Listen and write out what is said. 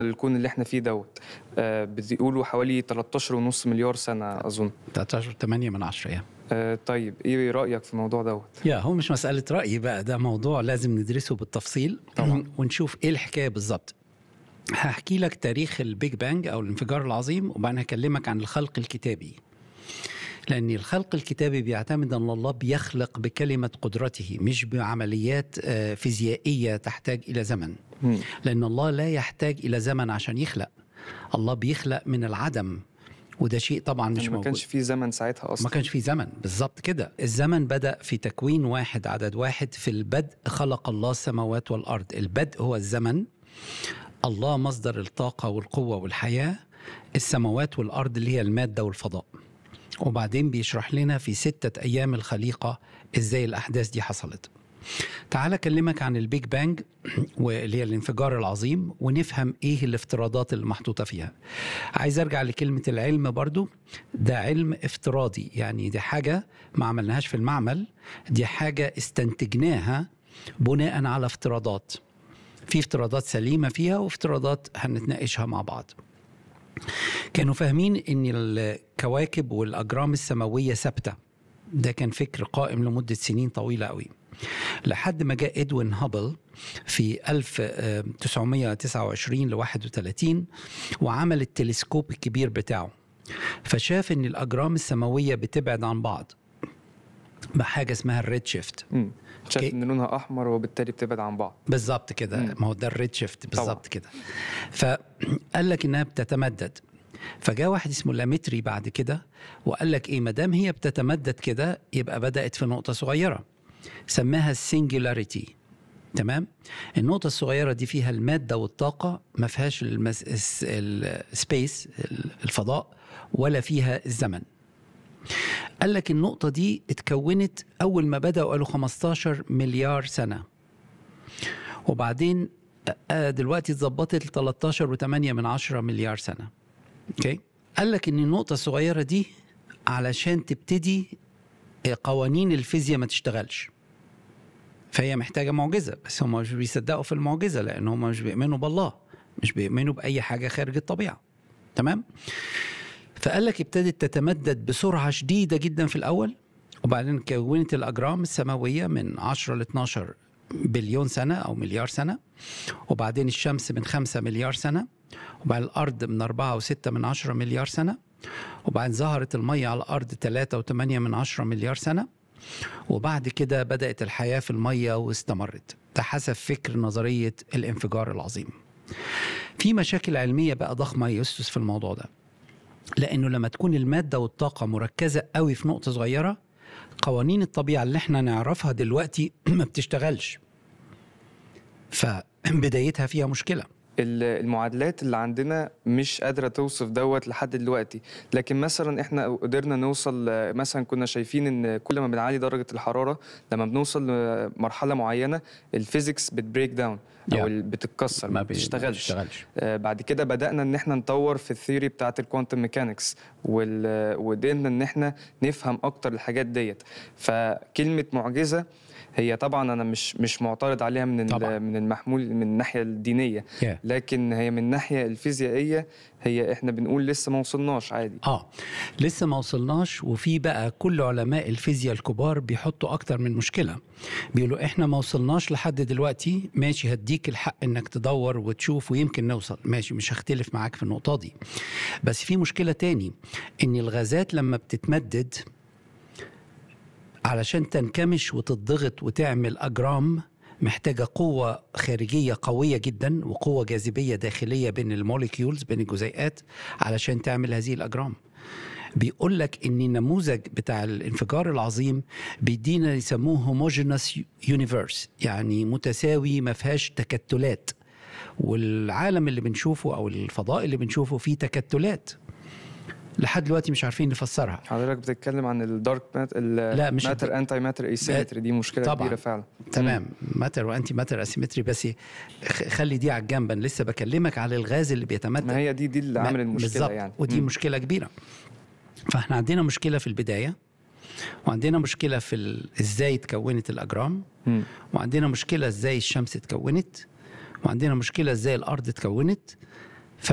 الكون اللي احنا فيه دوت آه، بيقولوا حوالي 13.5 مليار سنة أظن 13 8 من 10 يعني آه، طيب ايه رأيك في الموضوع دوت؟ يا هو مش مسألة رأي بقى ده موضوع لازم ندرسه بالتفصيل طبعاً. ونشوف ايه الحكاية بالظبط هحكي لك تاريخ البيج بانج او الانفجار العظيم وبعدين هكلمك عن الخلق الكتابي لأن الخلق الكتابي بيعتمد أن الله بيخلق بكلمة قدرته مش بعمليات آه، فيزيائية تحتاج إلى زمن مم. لأن الله لا يحتاج إلى زمن عشان يخلق الله بيخلق من العدم وده شيء طبعا مش يعني ما موجود كانش فيه زمن ساعتها أصلا ما كانش في زمن بالظبط كده الزمن بدأ في تكوين واحد عدد واحد في البدء خلق الله السماوات والأرض البدء هو الزمن الله مصدر الطاقة والقوة والحياة السماوات والأرض اللي هي المادة والفضاء وبعدين بيشرح لنا في ستة أيام الخليقة إزاي الأحداث دي حصلت تعال أكلمك عن البيج بانج واللي هي الانفجار العظيم ونفهم إيه الافتراضات اللي محطوطة فيها عايز أرجع لكلمة العلم برضو ده علم افتراضي يعني دي حاجة ما عملناهاش في المعمل دي حاجة استنتجناها بناء على افتراضات في افتراضات سليمة فيها وافتراضات هنتناقشها مع بعض كانوا فاهمين ان الكواكب والاجرام السماويه ثابته ده كان فكر قائم لمده سنين طويله قوي لحد ما جاء ادوين هابل في 1929 ل 31 وعمل التلسكوب الكبير بتاعه فشاف ان الاجرام السماويه بتبعد عن بعض بحاجه اسمها الريد شيفت مم. شايف أوكي. ان لونها احمر وبالتالي بتبعد عن بعض بالظبط كده مم. ما هو ده الريد شيفت طبعا. بالظبط كده فقال لك انها بتتمدد فجاء واحد اسمه لامتري بعد كده وقال لك ايه ما دام هي بتتمدد كده يبقى بدات في نقطه صغيره سماها السنجولاريتي تمام النقطة الصغيرة دي فيها المادة والطاقة ما فيهاش المس... الس- السبيس الفضاء ولا فيها الزمن قال لك النقطة دي اتكونت أول ما بدأوا قالوا 15 مليار سنة وبعدين آه، دلوقتي اتظبطت ل 13 و8 من 10 مليار سنة اوكي قال لك ان النقطة الصغيرة دي علشان تبتدي آه، قوانين الفيزياء ما تشتغلش فهي محتاجة معجزة بس هم مش بيصدقوا في المعجزة لأن هم مش بيؤمنوا بالله مش بيؤمنوا بأي حاجة خارج الطبيعة تمام فقال لك ابتدت تتمدد بسرعة شديدة جدا في الأول وبعدين كونت الأجرام السماوية من 10 ل 12 بليون سنة أو مليار سنة وبعدين الشمس من 5 مليار سنة وبعدين الأرض من 4 و6 من 10 مليار سنة وبعدين ظهرت المية على الأرض 3 و8 من 10 مليار سنة وبعد كده بدأت الحياة في المية واستمرت ده حسب فكر نظرية الانفجار العظيم في مشاكل علمية بقى ضخمة يسس في الموضوع ده لأنه لما تكون المادة والطاقة مركزة قوي في نقطة صغيرة قوانين الطبيعة اللي احنا نعرفها دلوقتي ما بتشتغلش فبدايتها فيها مشكلة ال- المعادلات اللي عندنا مش قادرة توصف دوت لحد دلوقتي لكن مثلا احنا قدرنا نوصل ل- مثلا كنا شايفين ان كل ما بنعلي درجة الحرارة لما بنوصل لمرحلة معينة الفيزيكس بتبريك داون او Yeah. ال- بتتكسر ما بي- بتشتغلش بتشتغلش آه، بعد كده بدأنا ان احنا نطور في الثيوري بتاعت الكوانتم ميكانكس وقدرنا ان احنا نفهم اكتر الحاجات ديت فكلمة معجزة هي طبعا انا مش مش معترض عليها من طبعاً. ال- من المحمول من الناحية الدينية yeah. لكن هي من الناحية الفيزيائية هي احنا بنقول لسه ما وصلناش عادي اه لسه ما وصلناش وفي بقى كل علماء الفيزياء الكبار بيحطوا اكتر من مشكله بيقولوا احنا ما وصلناش لحد دلوقتي ماشي هديك الحق انك تدور وتشوف ويمكن نوصل ماشي مش هختلف معاك في النقطه دي بس في مشكله تاني ان الغازات لما بتتمدد علشان تنكمش وتضغط وتعمل اجرام محتاجة قوة خارجية قوية جدا وقوة جاذبية داخلية بين الموليكيولز بين الجزيئات علشان تعمل هذه الأجرام بيقول لك ان النموذج بتاع الانفجار العظيم بيدينا يسموه هوموجينوس يونيفرس يعني متساوي ما فيهاش تكتلات والعالم اللي بنشوفه او الفضاء اللي بنشوفه فيه تكتلات لحد دلوقتي مش عارفين نفسرها حضرتك بتتكلم عن الدارك مات لا، مش ماتر الد- انتي ماتر ايسيمتري دي مشكلة طبعاً. كبيرة فعلا تمام ماتر وانتي ماتر اسيمتري بس خ- خلي دي على الجنب انا لسه بكلمك على الغاز اللي بيتمدد ما هي دي دي اللي ما- عامل المشكلة بالظبط يعني ودي مم. مشكله كبيره فاحنا عندنا مشكله في البدايه وعندنا مشكله في ال... ازاي اتكونت الاجرام مم. وعندنا مشكله ازاي الشمس اتكونت وعندنا مشكله ازاي الارض اتكونت